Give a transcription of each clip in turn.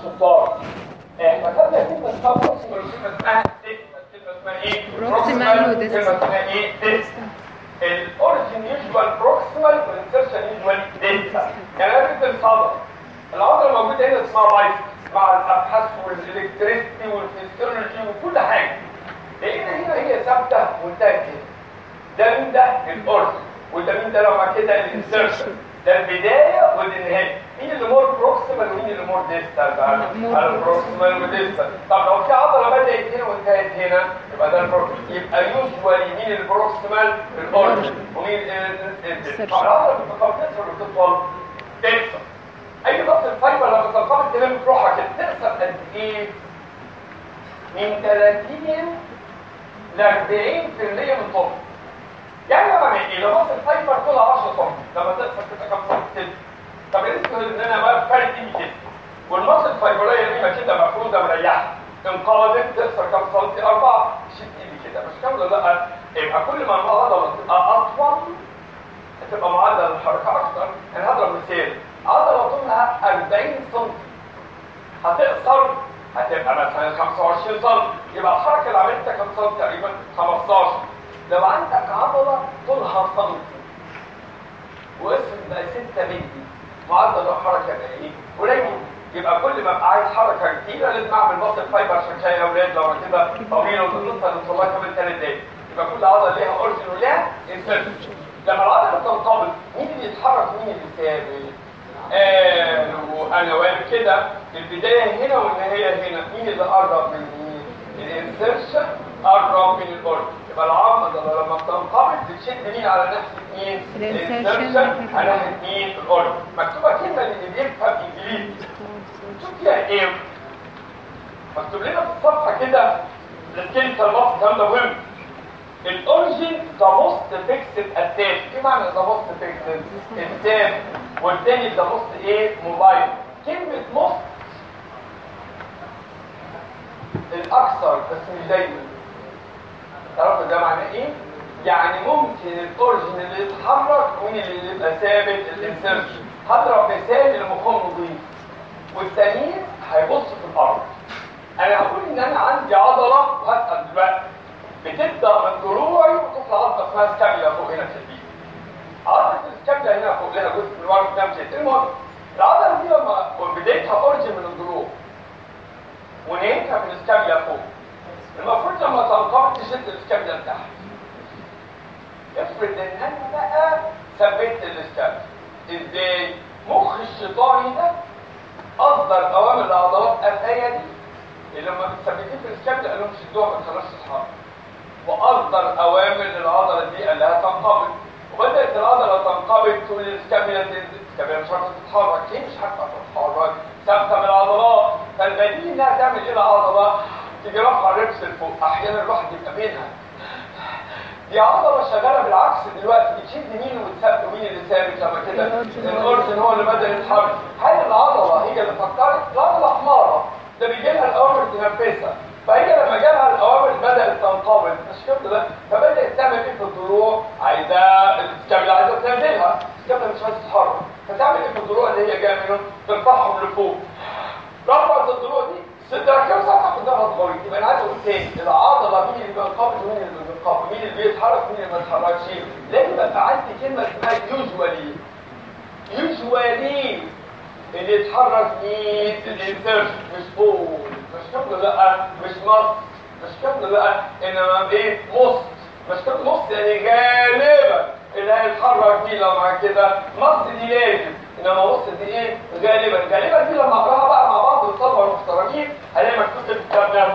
شطار احنا خدنا كلمه اسمها بروكسيمال وكلمه اسمها ديستال كلمه اسمها ايه؟ Proximal وديستال. كلمه اسمها ايه؟ ديستال الاوريجن يوجوال بروكسيمال والانسرشن يوجوال ديستال يعني انا بدي الصدر العضله الموجوده هنا اسمها بايسكس مع الابحاث والالكتريستي والفيسيولوجي وكل حاجه لان هنا هي ثابته وانتهت كده ده مين ده الاورجن وده مين ده لو مع كده الانسرشن ده البدايه والنهايه مين اللي مور بروكسيمال ومين اللي مور ديستال بقى مور البروكسيمال وديستال طب لو في عضله بدات هنا وانتهت هنا يبقى ده البروكسيمال يبقى يوجوالي مين البروكسيمال الاورجن ومين الديستال طب العضله بتبقى بتكسر وبتطول تكسر اي ضغط الفايبر لما تنقبض تلم روحها كده تكسر قد ايه من 30 ل 40% من طول يعني لما ايه لو بص الفايبر طولها 10 سم لما تقصر تبقى كام سم كده طب اسمه ان انا بقى فارق ايدي كده والمصل الفايبريه دي ما كده مفروضه مريحه انقبضت تقصر كام سم 4 شد ايدي كده مش كامله لا يبقى كل ما العضله تبقى اطول هتبقى معدل الحركه اكتر انا هضرب مثال عضله طولها 40 سم هتقصر هتبقى مثلا 25 سم يبقى الحركه اللي عملتها كام سم تقريبا 15 لو عندك عضله طولها سم واسم بقى 6 مللي معدل الحركه بقى ايه قليل يبقى كل ما ابقى عايز حركه كتيره لازم اعمل مصل فايبر عشان كده يا اولاد لو أنا كده طويله وتوصل للصلاه كمان ثلاث دقايق يبقى كل عضله ليها اورجن ولها انسرشن لما العضله تنقبض مين اللي يتحرك مين اللي ثابت آه وانا واقف كده البدايه هنا والنهايه هنا مين اللي قرب من مين الانسرشن قرب من الاورجن يبقى العضله لما بتنقبض بتشد مين على ناحيه مين الانسرشن على ناحيه مين الاورجن مكتوبه كلمه اللي بيفهم انجليزي شوف فيها ايه مكتوب لنا في الصفحه كده الكلمه البسط الكلام ده مهم الاوريجين ذا موست فيكسد اتاك ايه معنى ذا موست فيكسد الثاني والثاني ذا موست ايه موبايل كلمه موست الاكثر بس مش دايما تعرفوا ده معناه ايه يعني ممكن الاوريجين اللي يتحرك ومين اللي يبقى ثابت الانسرشن هضرب مثال لمقام نظيف والتانيين هيبص في الارض انا هقول ان انا عندي عضله وهسال دلوقتي بتبدا من ضلوعي وتطلع عضله اسمها سكابيلا فوق هنا في البيت عضله السكابيلا هنا فوق لها جزء من ورا قدام كده المهم العضله دي لما بدايتها اورجن من الضلوع ونهايتها من السكابيلا فوق المفروض لما تنقبض تشد السكابيلا لتحت افرض ان انا بقى ثبت السكابيلا ازاي مخ الشيطاني ده اصدر اوامر لعضلات القفايه دي اللي لما بتثبتين في السكابيلا قال لهم شدوها ما تخلوش تتحرك واصدر اوامر للعضله دي قال لها تنقبض وبدات العضله تنقبض تقول السكابيلا تنزل السكابيلا مش عارفه تتحرك ليه مش عارفه تتحرك ثابته من العضلات فالبديل انها تعمل ايه العضله تيجي رافعه الربس لفوق احيانا الواحد يبقى بينها دي عضله شغاله بالعكس دلوقتي بتشد مين وتثبت ومين اللي ثابت لما كده الاورجن هو اللي بدا يتحرك هل العضله هي اللي فكرت العضله حماره ده بيجي لها الاوامر تنفذها فهي لما جالها الاوامر بدات تنقبض مش كده ده فبدات تعمل ايه في الضلوع عايزه السكابيلا عايزه تنزلها السكابيلا مش عايزه تتحرك فتعمل ايه في الضلوع اللي هي جايه منهم ترفعهم لفوق رفعت الضلوع دي صدرك كام ساعه قدامها صغير يبقى انا عايز اقول تاني العضله مين اللي بينقبض ومين اللي بينقبض مين اللي بيتحرك ومين اللي ما بيتحركش لازم يبقى عندي كلمه اسمها يوجوالي يوجوالي اللي يتحرك مين الانسرشن مش بول مش كده لا مش مص مش كده لا انما ايه مص مش كده مص يعني غالبا اللي هيتحرك دي لو مع كده مص دي لازم انما مص دي ايه غالبا غالبا دي لما اقراها بقى مع بعض الطلبه المحترمين هلاقي مكتوب في الكتاب ده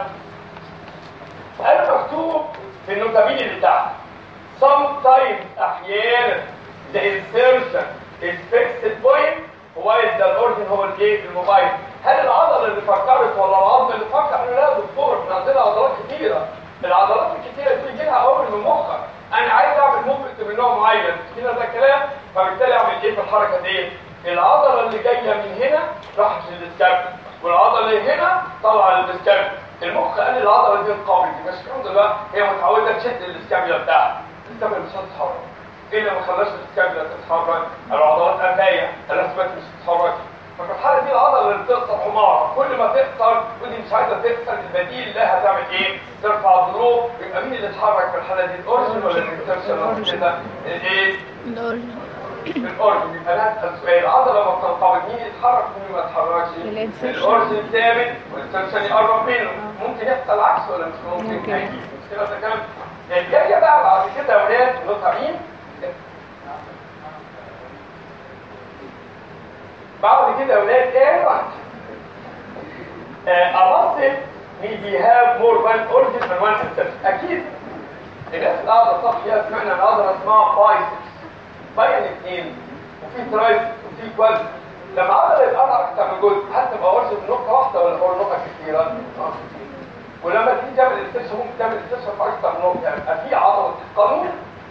انا مكتوب في النوتابيل اللي تحت sometimes احيانا the insertion is fixed point while the origin هو الايه الموبايل هل العضله اللي فكرت ولا العظم اللي فكر انا لا يا دكتور احنا عندنا عضلات كتيره العضلات الكتيره دي بيجي لها اوامر من مخك انا عايز اعمل موفمنت من نوع معين كده ده كلام فبالتالي اعمل ايه في الحركه دي العضله اللي جايه من هنا راحت للسكابل والعضله اللي هنا طالعه للسكابل المخ قال العضله دي انقبضت مش الحمد لله هي متعوده تشد السكابيلا بتاعها السكابيلا مش هتتحرك ايه اللي ما خلاش السكابيلا تتحرك العضلات قفايه الاسمات مش هتتحرك ففي الحاله دي العضله اللي بتقصر حمار كل ما تخسر ودي مش عايزه تخسر البديل لها هتعمل ايه؟ ترفع ضلوع يبقى مين اللي اتحرك في الحاله دي الاورجن ولا الانترشن ولا كده؟ الايه؟ الاورجن يبقى انا اسال سؤال العضله لما بتنقبض مين يتحرك ومين ما يتحركش؟ الانسرشن. الاورجن ثابت والانترشن يقرب منه ممكن يحصل عكس ولا مش ممكن؟ ممكن. أكيد. مش كده ده كلام الجايه بقى بعد كده يا ولاد نقطه مين؟ بعد كده يا ولاد ايه واحد أبصل maybe have more one origin and one ancestor أكيد الناس اللي قاعدة صح فيها سمعنا عن عضلة اسمها بايسبس باين اثنين وفي ترايسبس وفي كواد لما عضلة يتقطع أكتر من جزء حتى ما أورجن نقطة واحدة ولا أول نقطة كتيرة آه كتير. ولما تيجي تعمل استشفاء ممكن تعمل استشفاء في أكتر من نقطة يعني يبقى في عضلة القانون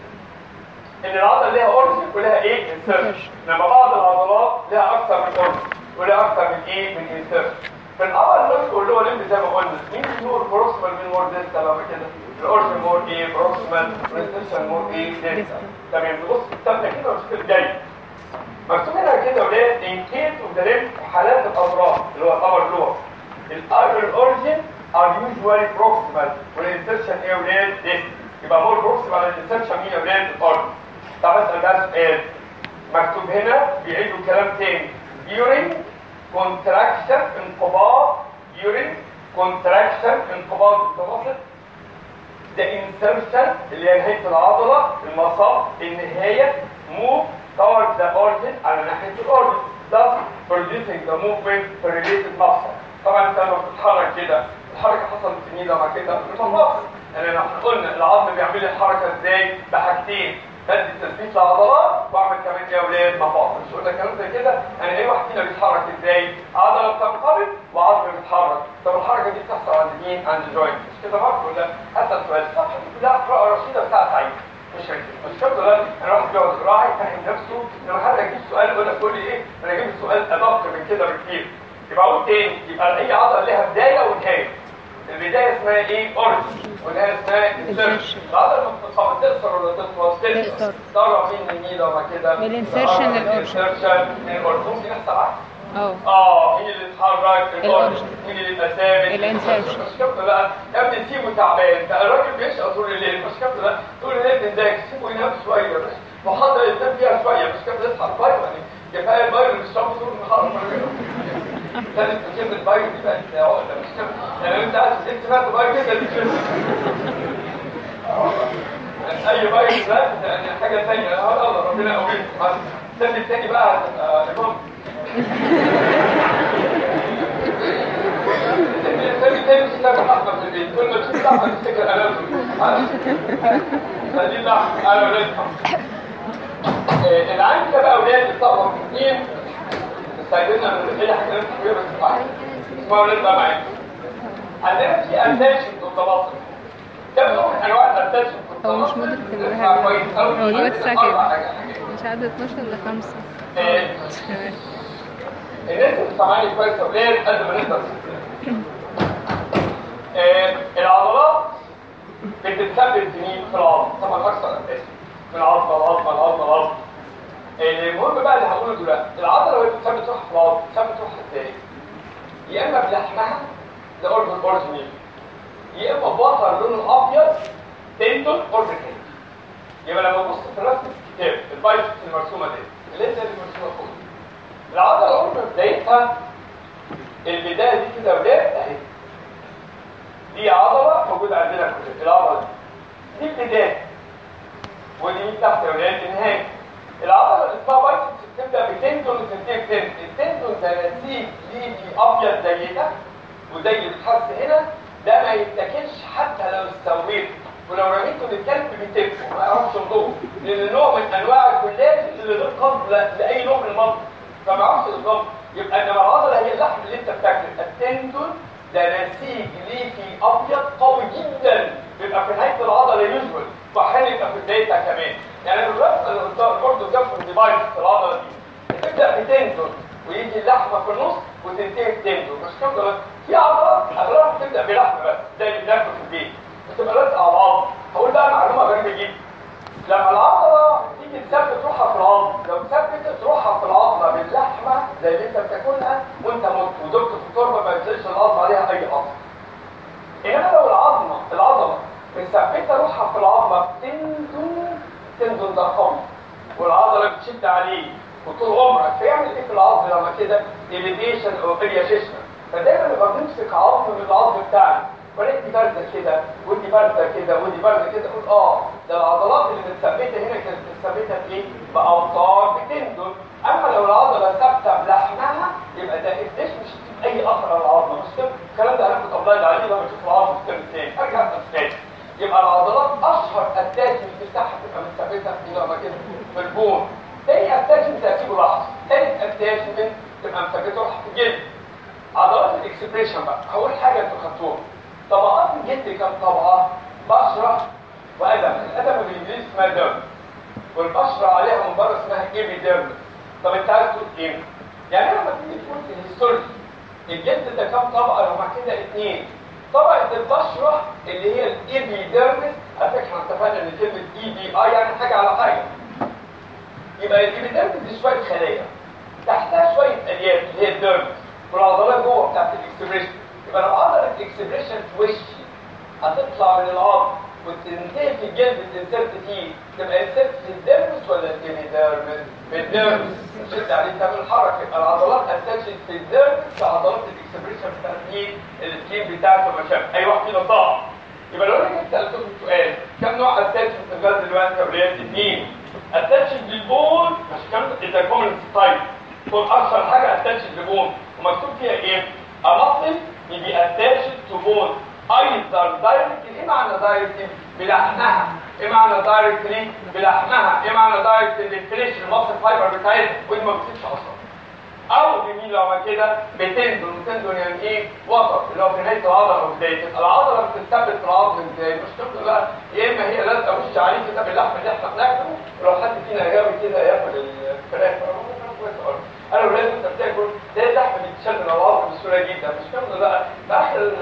ان العضله ليها اورجن ولها ايه انسيرشن لما بعض العضلات لها اكثر من اورجن ولها اكثر من ايه من انسيرشن في الابر لوج اللي هو لمب زي ما قلنا مين مور بروكسيمال من مور ديستا بقى كده الاورجن مور ايه بروكسيمال والانسيرشن مور ايه ديستا تمام نبص الكتاب ده كده والكتاب جاي مكتوب هنا كده ولاد ان كيس اوف ذا ليمب حالات الاضرار اللي هو الابر لور الابر اورجن are usually proximal والانسيرشن ايه ولاد ديستا يبقى مور بروكسيمال الانسيرشن مين يا ولاد الاورجن طب اسال بقى سؤال مكتوب هنا بيعيدوا كلام تاني during contraction انقباض during contraction انقباض التواصل the insertion اللي هي نهايه العضله المصاب النهايه move towards the origin على ناحيه الاورجن thus producing the movement for related muscle طبعا انت لما بتتحرك كده الحركه حصلت في النيله مع كده في المفاصل يعني احنا قلنا العظم بيعمل الحركه ازاي بحاجتين بدي تثبيت العضلات واعمل كمان ايه يا اولاد مفاصل مش قلنا كلام زي كده انا ايه واحد فينا بيتحرك ازاي عضله بتنقبض وعظم بيتحرك طب الحركه دي بتحصل عند مين عند الجوينت مش كده برضه ولا اسال سؤال الصفحه دي كلها قراءه رشيده بتاعت عين مش هيك مش كده ولا انا واحد بيقعد يقرا يفهم نفسه لما حد يجيب سؤال يقول لك قول لي ايه انا اجيب السؤال ادق من كده بكتير يبقى اقول تاني يبقى اي عضله لها بدايه ونهايه البدايه اسمها ايه اوريجن والنهايه اسمها انسيرشن العضله لما بتتصاب تقصر ولا تطول تقصر. تقرب من النيله وما كده من الانسيرشن للأورجن. الانسيرشن للاورجن ممكن يحصل عكس اه اه مين اللي اتحرك الاورجن الأورجن. مين اللي يبقى ثابت الانسيرشن. مش كده بقى يا ابني سيبه تعبان ده الراجل بيشقى طول الليل مش كده لا طول الليل بيذاكر سيبه ينام شويه بس محاضره ينام فيها شويه مش كده يصحى الفاير يعني كفايه الفاير اللي بيشربه طول النهار ثالث كلمة بايو دي بقت عقدة مش كده يعني انت عايز انت سمعت بايو كده دي كده اي بايو ده يعني حاجة ثانية هذا الله ربنا يقويك السنة الثاني بقى هتبقى نظام السنة الثاني مش هتبقى حقا في البيت كل ما تشوف لحظة تفتكر انا خليه لحظة انا ولاد العين كده بقى اولاد الطاقة اثنين استعجلنا من اي حاجه نفس كبيره بس صح اسمها ولاد بقى معايا عندنا في اتنشن والتواصل كم نوع من انواع الاتنشن هو مش مدرك الوهاب هو دلوقتي الساعة كام؟ مش عدد 12 ولا 5 تمام الناس اللي سامعاني كويس يا ولاد قد ما نقدر آه، العضلات بتتثبت سنين في العظم طبعا اكثر اساسي من عظمه لعظمه لعظمه لعظمه المهم بقى اللي هقوله دلوقتي العضله وهي بتثبت روحها في العظم بتثبت روحها ازاي؟ يا اما بلحمها ده اورجن اورجينال يا اما بوتر لونه ابيض تندون اوربيتال يبقى لما تبص في رسم الكتاب البايسبس المرسومه دي اللي هي زي المرسومه فوق العضله اول ما بدايتها البدايه دي كده ولاد اهي دي عضله موجوده عندنا كلنا العضله دي دي البدايه ودي مين تحت يا ولاد النهايه العضله اللي اسمها بايسبس بتبدا بتندون وتنتهي بتندون التندون ده نسيج ليفي ابيض زي ده وزي اللي بتحس هنا ده ما يتاكلش حتى لو استويت ولو رميته للكلب بيتبقى ما يعرفش يمضغه لان نوع من انواع الكلاب اللي غير قابله لاي نوع من المضغ فما يعرفش يضغط يبقى انما العضله هي اللحم اللي انت بتاكله التندون ده نسيج ليفي ابيض قوي جدا بيبقى في نهايه العضله يوجوال واحيانا يبقى في بدايتها كمان يعني الرسم اللي قدام برضه جنب الديفايس في العضله دي بتبدا بتندون ويجي اللحمه في النص وتنتهي بتندون مش كده في عضلات اغلبها بتبدا بلحم بس زي اللي بناكله في البيت بتبقى لازقه على العظم هقول بقى معلومه غريبه جدا لما العضله تيجي تثبت روحها في العظم لو ثبتت روحها في العضله باللحمه زي اللي انت بتاكلها وانت مت ودكتور في بتشد عليه وطول عمرك فيعمل ايه في العظم لما كده اليفيشن او ارياشيشن فدايما نبقى بنمسك عظم من العظم بتاعنا ولقيت دي بارزه كده ودي بارزه كده ودي بارزه كده اقول اه ده العضلات اللي متثبته هنا كانت متثبته بايه؟ باوتار بتندن اما لو العضله ثابته بلحمها يبقى ده قديش مش هتسيب اي اثر على العظمه مش كده الكلام ده هناخد ابلايد عليه لما نشوف العظم في الترم الثاني ارجع تاني يبقى العضلات اشهر اتاتشمنت بتاعها تبقى متثبته في لما كده في البون تاني اتاتشمنت هسيبه لحظه تالت اتاتشمنت تبقى مثبته راح في الجلد عضلات الاكسبريشن بقى اول حاجه انتوا خدتوها طبقات الجلد كام طبقه بشره وادم الادم بالانجليزي اسمها ديرم والبشره عليها من بره اسمها ايبيديرمس طب انت عايز تقول ايه يعني لما تيجي تقول في الهيستولوجي الجلد ده كام طبقه لو مع كده اثنين طبقه البشره اللي هي الايبيديرمس على فكره احنا اتفقنا ان كلمه اي بي اي يعني حاجه على حاجه يبقى الايبيديرمس دي شويه خلايا تحتها شويه الياف اللي هي الديرمس والعضلات جوه بتاعت الاكسبريشن يبقى لو عضله الاكسبريشن في وشي هتطلع من العظم وتنتهي في الجلد تنسرت فيه تبقى انسرت في الديرمس ولا الديرمس؟ في الديرمس شد عليه تعمل حركه يبقى العضلات اتاتشت في الديرمس في عضلات الاكسبريشن بتاعت ايه؟ السكين بتاعته ما شاف اي واحد فينا صعب يبقى لو انا جبت سالتكم سؤال كم نوع اتاتشمنت لغايه دلوقتي يا ولاد؟ اثنين اتاتشمنت بالبون مش كام اذا كومنت تايب تكون اشهر حاجه اتاتشمنت بالبون ومكتوب فيها ايه؟ امصل يبقى اتاتشد تو بون ايضا دايركتلي ايه معنى دايركتلي بلحمها ايه معنى دايركتلي بلحمها ايه معنى دايركتلي فريش المصل فايبر بتاعتها ودي ما بتسيبش اصلا او بمين لو ما كده بتندن بتندن يعني ايه وسط اللي هو في نهايه العضله او بدايه العضله بتثبت في العظم ازاي مش تفضل بقى يا اما هي لازقه وش عليه كده باللحم اللي احنا بناكله ولو حد فينا غاوي كده ياكل الفراخ انا ولازم انت بتاكل ده اللحم بيتشال من العظم بسهوله جدا مش كامله بقى في اخر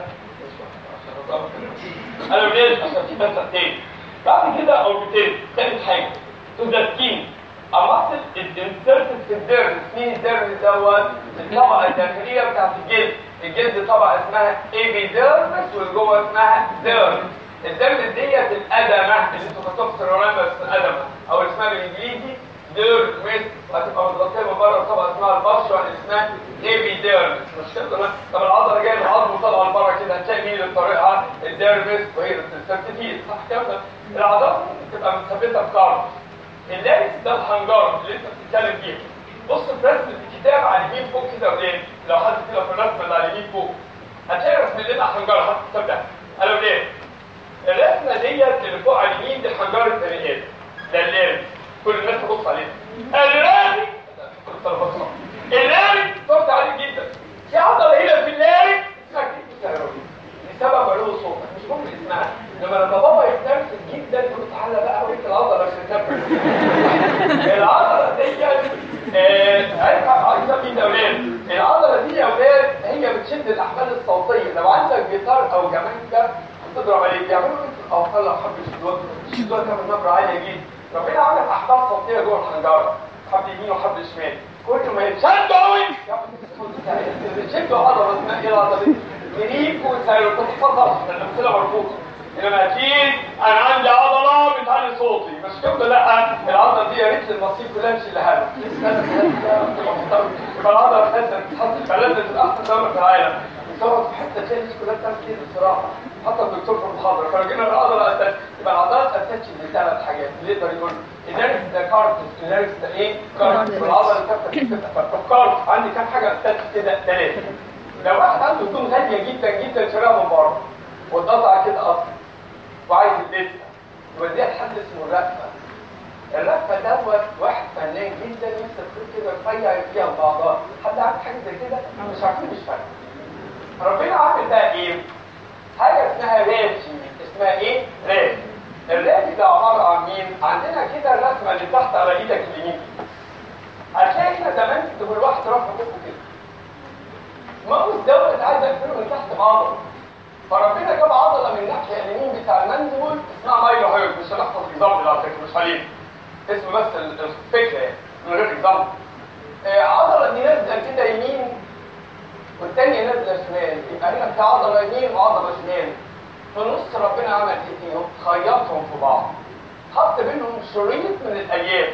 انا ولازم عشان في بس تاني بعد كده او بتاني تالت حاجه تو ذا سكين امصل الانسرتد في الدرس مين الدرس دوت الطبقه الداخليه بتاعت الجلد الجلد طبقه اسمها ايبيديرمس واللي جوه اسمها ديرمس الدرس ديت الادمه اللي انتوا خدتوها في السيرورام بس الادمه او اللي اسمها بالانجليزي ديرمس وهتبقى متغطيه من بره بطبقه اسمها البشره اللي اسمها ايبيديرمس مش كده طب العضله جايه من العظم وطالعه لبره كده هتلاقي مين اللي طريقها الديرمس وهي السبتيتيز صح كده العضلات بتبقى متثبته بكارب اللارس ده الحنجره اللي انت بتتكلم فيه بص في رسم الكتاب على اليمين فوق كده وليه لو حد كده في الرسمه اللي على اليمين فوق هتلاقي رسم لنا حنجره حط الكتاب ده قالوا ليه الرسمه ديت اللي فوق على اليمين دي حنجره بني ادم ده اللارس كل الناس تبص عليه اللارس اللارس صوت عالي جدا في عضله هنا في اللارس اسمها كيتوثيرويد لسبب علو صوتك مش مهم اسمها لما لما بابا يتنرفز جدا يقول تعالى بقى اوريك العضله مش هتنرفز العضله دي عايزه مين يا اولاد العضله دي يا اولاد هي بتشد الاحبال الصوتيه لو عندك جيتار او جمانجا تضرب عليه بيعملوا مثل الاوصال لو حب يشدوها يشدوها تعمل نبره عاليه جدا ربنا عمل احبال صوتيه جوه الحنجره حب يمين وحب شمال كل ما يتشدوا قوي يشدوا عضله اسمها ايه العضله دي؟ جريكو سايروتوفاضل الامثله مربوطه انما اكيد انا عندي عضله بتعلي صوتي مش كده لا العضله دي يا ريت المصير كلها مش اللي هذا يبقى العضله اساسا بتتحط في بلد احسن دوله في العالم بتقعد في حته تلاقي الناس كلها بتعمل كده بصراحه حتى الدكتور في المحاضره كانوا جينا العضله اساسا يبقى العضلات اساسا لثلاث حاجات اللي يقدر يقول النيرف ده كارتس النيرف ده ايه؟ كارتس والعضله الثابته كارتس عندي كام حاجه اساسا كده ثلاثه لو واحد عنده هدوم غاليه جدا جدا شراها من بره واتقطع كده اصلا وعايز يلبسها يبقى دي حد اسمه الرفه الرفه دوت واحد فنان جدا يمسك كده رفيع فيها بعضها حد عارف حاجه زي كده مش عارفين مش فاهم ربنا عامل ده ايه حاجه اسمها رافي اسمها ايه رافي الرافي ده عباره عن مين عندنا كده الرسمه اللي تحت على ايدك اليمين هتلاقي احنا زمان تقول واحد رفع كده كده ماوس دوت عايز اقفله من تحت بعضه فربنا جاب عضله من الناحيه اليمين بتاع المنزل اسمها مايلو هيرد مش هنحفظ اكزامبل على فكره مش عليه اسمه بس الفكره يعني من غير اكزامبل آه عضله دي نازله كده يمين والثانيه نازله شمال يبقى هنا في عضله يمين وعضله شمال في النص ربنا عمل ايه فيهم؟ خيطهم في بعض حط بينهم شريط من الالياف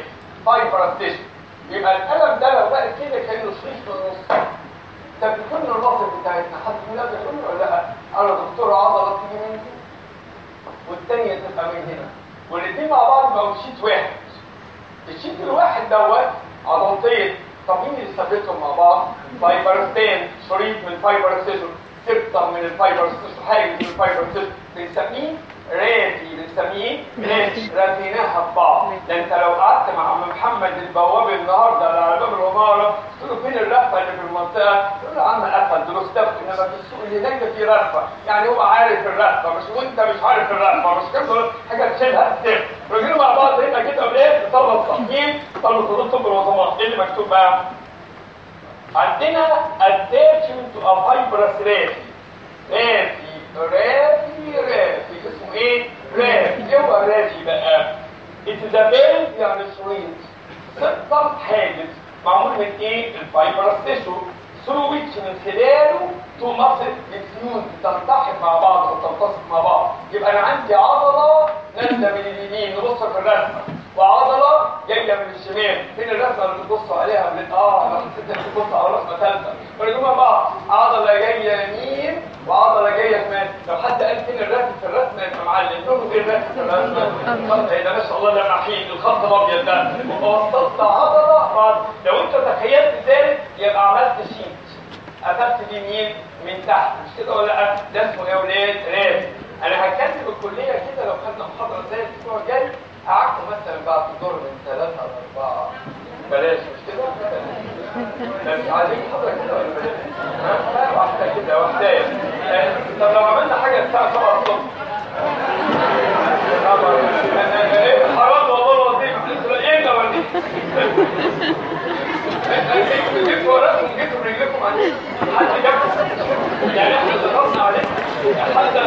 فايبرس تيشو يبقى الالم ده لو بقى كده كانه شريط في النص طب بيكون الناصر بتاعتنا حد من ده بيقول ولا لا انا دكتور عضله تيجي من دي والثانيه تبقى من هنا والاثنين مع بعض بقوا شيت واحد الشيت الواحد دوت عضلتين طب مين اللي ثبتهم مع بعض فايبرستين شريط من فايبرستيشن سبطه من الفايبرستيشن حاجه من الفايبرستيشن بنسميه راتي بنسميه راتي راتيناها ببعض ده انت لو قعدت مع عم محمد البواب النهارده اللي على باب العماره قلت له فين الرفه اللي في المنطقه؟ يقول له يا عم قفل دول استف انما في السوق اللي هناك في رفه يعني هو عارف الرفه مش وانت مش عارف الرفه مش كده حاجه تشيلها تستف راجعين مع بعض هنا كده بايه؟ نطلع تصميم نطلع حدود طب الوظيفه ايه اللي مكتوب بقى؟ عندنا attachment to a fibrous رافي رافي رافي رافي اسمه ايه؟ رافي ايه هو الرافي بقى؟ It is a belt يعني شريط سبطة حاجز معمول من ايه؟ الفايبرس تيشو through which من خلاله تو ماسل بتفيون بتلتحم مع بعض وتلتصق مع بعض يبقى انا عندي عضله نازله من اليمين نبص في الرسمه وعضله جايه من الشمال فين الرسمه اللي بتبصوا عليها من اه انا حسيت انك بتبص على رسمه ثالثه فرجوها بعض عضله جايه يمين وعضله جايه شمال لو حد قال فين الرسم في الرسمه يبقى معلم لونه ايه الرسم في الرسمه الخط ده ما شاء الله لمحين الخط الابيض ده ووصلت عضله بعض لو انت تخيلت ذلك يبقى عملت شيت قفلت دي مين من تحت مش كده ولا لا ده اسمه ايه يا ولاد راسم انا هتكلم الكليه كده لو خدنا محاضره زي الاسبوع الجاي قعدت مثلا بعد الدور من ثلاثة لأربعة بلاش مش كده؟ بس عايزين محاضرة كده ولا بلاش؟ ها؟ واحدة كده واحدة طب لو عملنا حاجة الساعة 7 الصبح حرام والله العظيم ايه ده ولا جبتوا وراكم جبتوا برجلكم عليه حد جابكم يعني احنا ضغطنا عليه حد